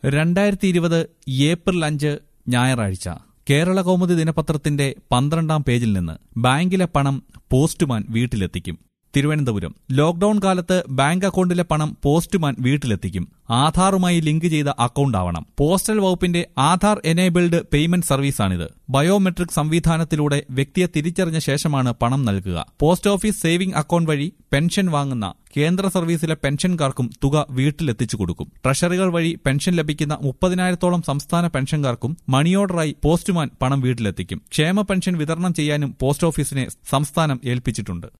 രണ്ടായിരത്തി ഇരുപത് ഏപ്രിൽ അഞ്ച് ഞായറാഴ്ച കേരള കൗമുദി ദിനപത്രത്തിന്റെ പന്ത്രണ്ടാം പേജിൽ നിന്ന് ബാങ്കിലെ പണം പോസ്റ്റ്മാൻ വീട്ടിലെത്തിക്കും തിരുവനന്തപുരം ലോക്ഡൌൺ കാലത്ത് ബാങ്ക് അക്കൗണ്ടിലെ പണം പോസ്റ്റ്മാൻ വീട്ടിലെത്തിക്കും ആധാറുമായി ലിങ്ക് ചെയ്ത അക്കൗണ്ട് ആവണം പോസ്റ്റൽ വകുപ്പിന്റെ ആധാർ എനേബിൾഡ് പേയ്മെന്റ് സർവീസാണിത് ബയോമെട്രിക് സംവിധാനത്തിലൂടെ വ്യക്തിയെ തിരിച്ചറിഞ്ഞ ശേഷമാണ് പണം നൽകുക പോസ്റ്റ് ഓഫീസ് സേവിംഗ് അക്കൗണ്ട് വഴി പെൻഷൻ വാങ്ങുന്ന കേന്ദ്ര സർവീസിലെ പെൻഷൻകാർക്കും തുക വീട്ടിലെത്തിച്ചു കൊടുക്കും ട്രഷറികൾ വഴി പെൻഷൻ ലഭിക്കുന്ന മുപ്പതിനായിരത്തോളം സംസ്ഥാന പെൻഷൻകാർക്കും മണി ഓർഡറായി പോസ്റ്റ്മാൻ പണം വീട്ടിലെത്തിക്കും ക്ഷേമ പെൻഷൻ വിതരണം ചെയ്യാനും പോസ്റ്റ് ഓഫീസിനെ സംസ്ഥാനം ഏൽപ്പിച്ചിട്ടുണ്ട്